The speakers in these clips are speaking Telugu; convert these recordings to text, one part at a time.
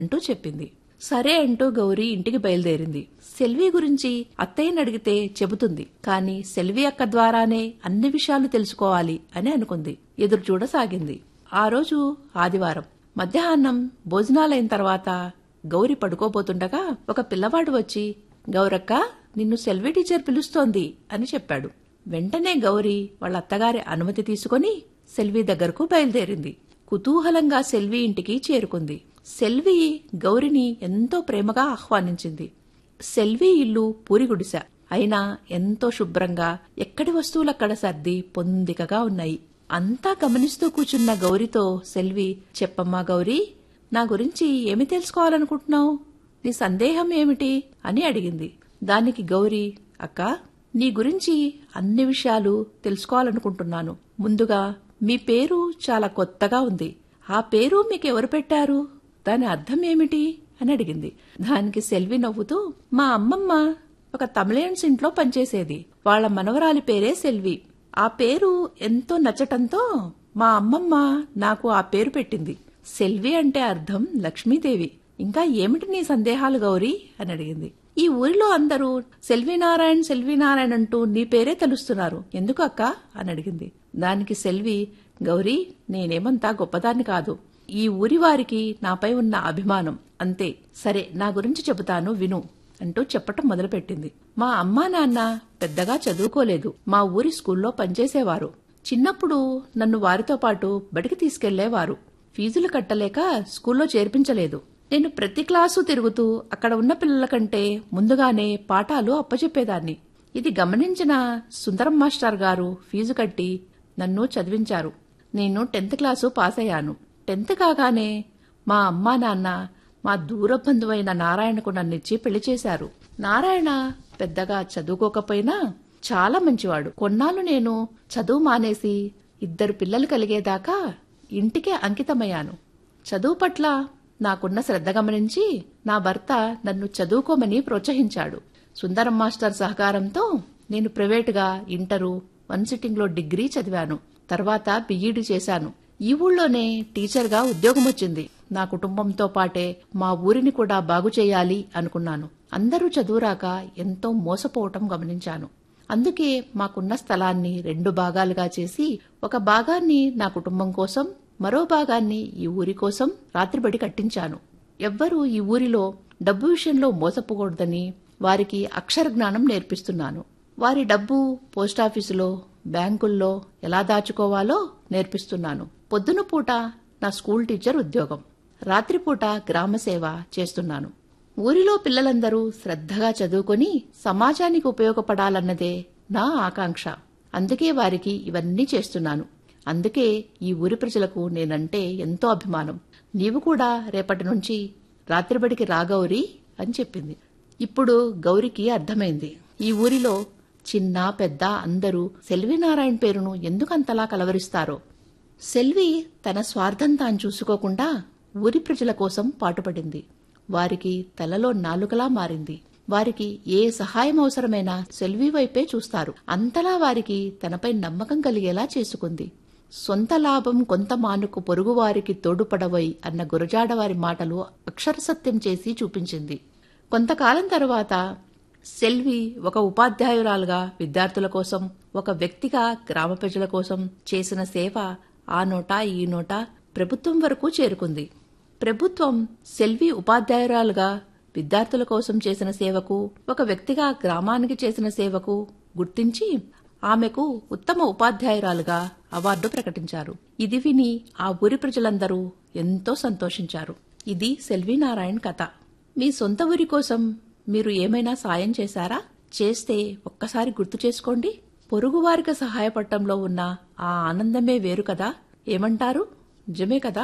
అంటూ చెప్పింది సరే అంటూ గౌరీ ఇంటికి బయలుదేరింది సెల్వి గురించి అత్తయ్యని అడిగితే చెబుతుంది కాని సెల్వి అక్క ద్వారానే అన్ని విషయాలు తెలుసుకోవాలి అని అనుకుంది ఎదురు చూడసాగింది ఆ రోజు ఆదివారం మధ్యాహ్నం భోజనాలైన తర్వాత గౌరి పడుకోబోతుండగా ఒక పిల్లవాడు వచ్చి గౌరక్క నిన్ను సెల్వి టీచర్ పిలుస్తోంది అని చెప్పాడు వెంటనే గౌరి వాళ్ళ అత్తగారి అనుమతి తీసుకుని సెల్వి దగ్గరకు బయలుదేరింది కుతూహలంగా సెల్వి ఇంటికి చేరుకుంది సెల్వి గౌరిని ఎంతో ప్రేమగా ఆహ్వానించింది సెల్వి ఇల్లు పూరిగుడిస అయినా ఎంతో శుభ్రంగా ఎక్కడి వస్తువులక్కడ సర్ది పొందికగా ఉన్నాయి అంతా గమనిస్తూ కూచున్న గౌరితో సెల్వి చెప్పమ్మా గౌరీ నా గురించి ఏమి తెలుసుకోవాలనుకుంటున్నావు నీ సందేహం ఏమిటి అని అడిగింది దానికి గౌరీ అక్క నీ గురించి అన్ని విషయాలు తెలుసుకోవాలనుకుంటున్నాను ముందుగా మీ పేరు చాలా కొత్తగా ఉంది ఆ పేరు మీకెవరు పెట్టారు దాని అర్థం ఏమిటి అని అడిగింది దానికి సెల్వి నవ్వుతూ మా అమ్మమ్మ ఒక తమిళియన్స్ ఇంట్లో పనిచేసేది వాళ్ళ మనవరాలి పేరే సెల్వి ఆ పేరు ఎంతో నచ్చటంతో మా అమ్మమ్మ నాకు ఆ పేరు పెట్టింది సెల్వి అంటే అర్థం లక్ష్మీదేవి ఇంకా ఏమిటి నీ సందేహాలు గౌరీ అని అడిగింది ఈ ఊరిలో అందరూ సెల్వీనారాయణ్ సెల్వీనారాయణ్ అంటూ నీ పేరే తెలుస్తున్నారు ఎందుకు అక్క అని అడిగింది దానికి సెల్వి గౌరీ నేనేమంతా గొప్పదాన్ని కాదు ఈ ఊరి వారికి నాపై ఉన్న అభిమానం అంతే సరే నా గురించి చెబుతాను విను అంటూ చెప్పటం మొదలుపెట్టింది మా అమ్మా నాన్న పెద్దగా చదువుకోలేదు మా ఊరి స్కూల్లో పనిచేసేవారు చిన్నప్పుడు నన్ను వారితో పాటు బడికి తీసుకెళ్లేవారు ఫీజులు కట్టలేక స్కూల్లో చేర్పించలేదు నేను ప్రతి క్లాసు తిరుగుతూ అక్కడ ఉన్న పిల్లల కంటే ముందుగానే పాఠాలు అప్పచెప్పేదాన్ని ఇది గమనించిన సుందరం మాస్టర్ గారు ఫీజు కట్టి నన్ను చదివించారు నేను టెన్త్ క్లాసు పాస్ అయ్యాను టెన్త్ కాగానే మా అమ్మా నాన్న మా దూర బంధువైన నారాయణకు నన్నిచ్చి పెళ్లి చేశారు నారాయణ పెద్దగా చదువుకోకపోయినా చాలా మంచివాడు కొన్నాళ్ళు నేను చదువు మానేసి ఇద్దరు పిల్లలు కలిగేదాకా ఇంటికే అంకితమయ్యాను చదువు పట్ల నాకున్న శ్రద్ధ గమనించి నా భర్త నన్ను చదువుకోమని ప్రోత్సహించాడు సుందరం మాస్టర్ సహకారంతో నేను ప్రైవేటుగా ఇంటరు వన్ సిట్టింగ్లో డిగ్రీ చదివాను తర్వాత బిఈడి చేశాను ఈ ఊళ్ళోనే టీచర్గా ఉద్యోగం వచ్చింది నా కుటుంబంతో పాటే మా ఊరిని కూడా బాగు చేయాలి అనుకున్నాను అందరూ చదువురాక ఎంతో మోసపోవటం గమనించాను అందుకే మాకున్న స్థలాన్ని రెండు భాగాలుగా చేసి ఒక భాగాన్ని నా కుటుంబం కోసం మరో భాగాన్ని ఈ ఊరి కోసం రాత్రిబడి కట్టించాను ఎవ్వరూ ఈ ఊరిలో డబ్బు విషయంలో మోసపోకూడదని వారికి అక్షర జ్ఞానం నేర్పిస్తున్నాను వారి డబ్బు పోస్టాఫీసులో బ్యాంకుల్లో ఎలా దాచుకోవాలో నేర్పిస్తున్నాను పొద్దున పూట నా స్కూల్ టీచర్ ఉద్యోగం రాత్రిపూట గ్రామ సేవ చేస్తున్నాను ఊరిలో పిల్లలందరూ శ్రద్ధగా చదువుకొని సమాజానికి ఉపయోగపడాలన్నదే నా ఆకాంక్ష అందుకే వారికి ఇవన్నీ చేస్తున్నాను అందుకే ఈ ఊరి ప్రజలకు నేనంటే ఎంతో అభిమానం నీవు కూడా రేపటి నుంచి రాత్రిబడికి రాగౌరి అని చెప్పింది ఇప్పుడు గౌరికి అర్థమైంది ఈ ఊరిలో చిన్న పెద్ద అందరూ సెల్వినారాయణ పేరును ఎందుకంతలా కలవరిస్తారో సెల్వి తన స్వార్థం తాను చూసుకోకుండా ఊరి ప్రజల కోసం పాటుపడింది వారికి తలలో నాలుకలా మారింది వారికి ఏ సహాయం అవసరమైనా సెల్వి వైపే చూస్తారు అంతలా వారికి తనపై నమ్మకం కలిగేలా చేసుకుంది సొంత లాభం కొంత మానుకు పొరుగువారికి తోడుపడవై అన్న గురజాడవారి మాటలు అక్షరసత్యం చేసి చూపించింది కొంతకాలం తరువాత సెల్వి ఒక ఉపాధ్యాయురాలుగా విద్యార్థుల కోసం ఒక వ్యక్తిగా గ్రామ ప్రజల కోసం చేసిన సేవ ఆ నోట ఈ నోట ప్రభుత్వం వరకు చేరుకుంది ప్రభుత్వం సెల్వి ఉపాధ్యాయురాలుగా విద్యార్థుల కోసం చేసిన సేవకు ఒక వ్యక్తిగా గ్రామానికి చేసిన సేవకు గుర్తించి ఆమెకు ఉత్తమ ఉపాధ్యాయురాలుగా అవార్డు ప్రకటించారు ఇది విని ఆ ఊరి ప్రజలందరూ ఎంతో సంతోషించారు ఇది సెల్వి నారాయణ్ కథ మీ సొంత ఊరి కోసం మీరు ఏమైనా సాయం చేశారా చేస్తే ఒక్కసారి గుర్తు చేసుకోండి పొరుగువారికి సహాయపడటంలో ఉన్న ఆ ఆనందమే వేరు కదా ఏమంటారు నిజమే కదా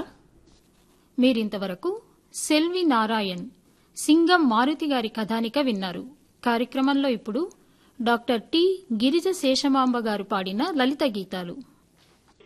మీరింతవరకు సెల్వి నారాయణ్ సింగం మారుతి గారి కథానిక విన్నారు కార్యక్రమంలో ఇప్పుడు డాక్టర్ టి గిరిజ శేషమాంబ గారు పాడిన లలిత గీతాలు